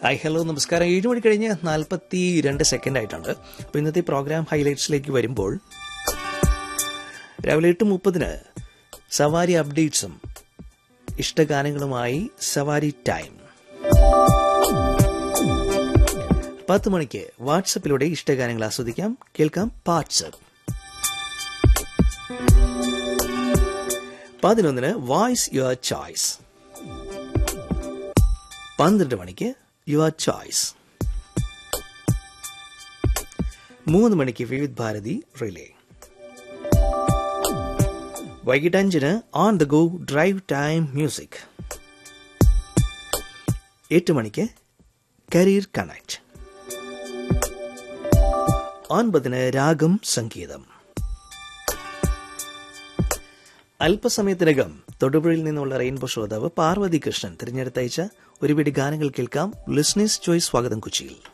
hi hello നമസ്കാരം ഏഴ് മണി കഴിഞ്ഞ് നാൽപ്പത്തി രണ്ട് സെക്കൻഡ് ആയിട്ടുണ്ട് അപ്പോൾ ഇന്നത്തെ പ്രോഗ്രാം ഹൈലൈറ്റ്സിലേക്ക് വരുമ്പോൾ രാവിലെ എട്ട് മുപ്പതിന് സവാരി അപ്ഡേറ്റ്സും ഇഷ്ടഗാനങ്ങളുമായി സവാരി ടൈം പത്ത് മണിക്ക് വാട്സപ്പിലൂടെ ഇഷ്ടഗാനങ്ങൾ ആസ്വദിക്കാം കേൾക്കാം വാട്സപ്പ് പതിനൊന്നിന് വോയിസ് യുവർ ചോയ്സ് പന്ത്രണ്ട് മണിക്ക് യുവർ ചോയ്സ് മൂന്ന് മണിക്ക് വിവിധ് ഭാരതി റിലേ വൈകിട്ട് അഞ്ചിന് on the go drive time music എട്ട് മണിക്ക് കരിയർ കണക്ട് ഒൻപതിന് രാഗം സംഗീതം അല്പസമയത്തിനകം തൊടുപുഴയിൽ നിന്നുള്ള റെയിൻബോ ശ്രോതാവ് പാർവതി കൃഷ്ണൻ തിരഞ്ഞെടുത്തയച്ച ഒരുപിടി ഗാനങ്ങൾ കേൾക്കാം ലിസ്നേഴ്സ് ചോയ്സ് സ്വാഗതം കൊച്ചിയിൽ